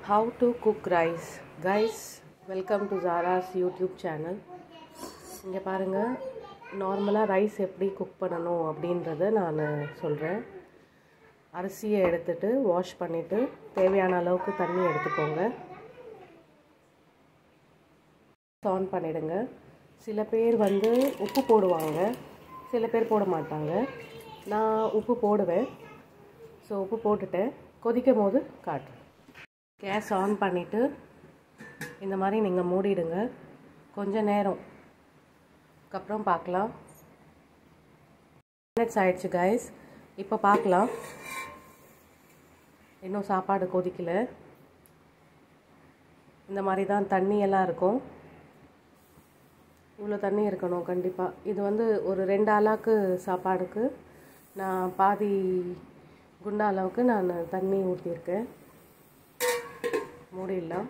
How to cook rice. Guys, welcome to Zara's YouTube channel. இங்கே பாருங்கள் நார்மலாக rice எப்படி குக் பண்ணணும் அப்படின்றத நான் சொல்கிறேன் அரிசியை எடுத்துட்டு வாஷ் பண்ணிவிட்டு தேவையான அளவுக்கு தண்ணி எடுத்துக்கோங்க ஆன் பண்ணிடுங்க சில பேர் வந்து உப்பு போடுவாங்க சில பேர் போட மாட்டாங்க நான் உப்பு போடுவேன் ஸோ உப்பு போட்டுட்டேன் கொதிக்கும் போது காட்டுறேன் கேஸ் ஆன் பண்ணிவிட்டு இந்த மாதிரி நீங்கள் மூடிடுங்க கொஞ்ச நேரம் அதுக்கப்புறம் பார்க்கலாம் மினிட்ஸ் ஆயிடுச்சு கைஸ் இப்போ பார்க்கலாம் இன்னும் சாப்பாடு கொதிக்கல இந்த மாதிரி தான் தண்ணி எல்லாம் இருக்கும் இவ்வளோ தண்ணி இருக்கணும் கண்டிப்பாக இது வந்து ஒரு ரெண்டு ஆளாக்கு சாப்பாடுக்கு நான் பாதி குண்டா அளவுக்கு நான் தண்ணி ஊற்றியிருக்கேன் மூடிடலாம்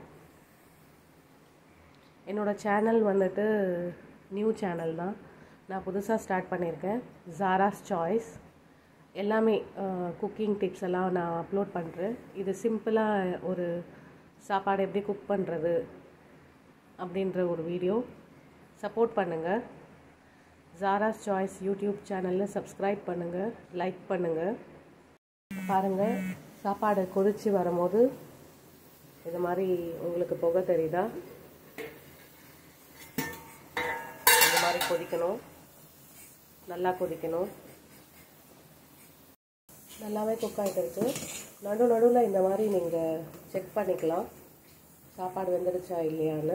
என்னோடய சேனல் வந்துட்டு நியூ சேனல் தான் நான் புதுசாக ஸ்டார்ட் பண்ணியிருக்கேன் ஜாராஸ் சாய்ஸ் எல்லாமே குக்கிங் டிப்ஸ் எல்லாம் நான் அப்லோட் பண்ணுறேன் இது சிம்பிளாக ஒரு சாப்பாடு எப்படி குக் பண்ணுறது அப்படின்ற ஒரு வீடியோ சப்போர்ட் பண்ணுங்கள் ஜாராஸ் சாய்ஸ் யூடியூப் சேனலில் சப்ஸ்கிரைப் பண்ணுங்கள் லைக் பண்ணுங்கள் பாருங்கள் சாப்பாடு கொதித்து வரும்போது இது மாதிரி உங்களுக்கு புகை தெரியுதா இந்த மாதிரி கொதிக்கணும் நல்லா கொதிக்கணும் நல்லாவே குக் ஆகிட்டு இருக்கு நடு நடுவில் இந்த மாதிரி நீங்கள் செக் பண்ணிக்கலாம் சாப்பாடு வெந்துடுச்சா இல்லையான்னு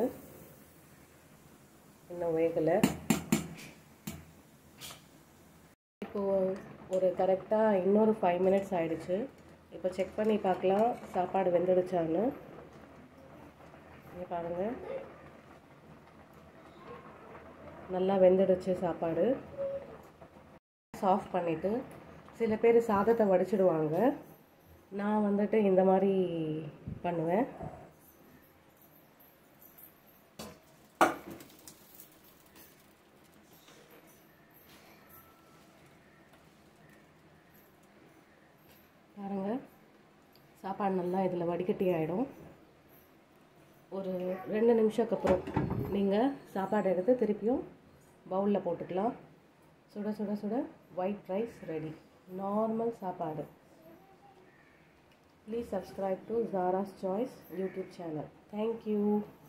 இன்னும் வேகலை இப்போது ஒரு கரெக்டாக இன்னொரு ஃபைவ் மினிட்ஸ் ஆகிடுச்சு இப்போ செக் பண்ணி பார்க்கலாம் சாப்பாடு வெந்துடுச்சான்னு இங்கே பாருங்கள் நல்லா வெந்துடுச்சு சாப்பாடு ஆஃப் பண்ணிவிட்டு சில பேர் சாதத்தை வடிச்சிடுவாங்க நான் வந்துட்டு இந்த மாதிரி பண்ணுவேன் பாருங்கள் சாப்பாடு நல்லா இதில் வடிகட்டி ஆகிடும் ஒரு ரெண்டு நிமிஷத்துக்கு அப்புறம் நீங்கள் சாப்பாடு எடுத்து திருப்பியும் பவுலில் போட்டுக்கலாம் சுட சுட சுட ஒயிட் ரைஸ் ரெடி நார்மல் சாப்பாடு please subscribe to Zara's choice YouTube channel thank you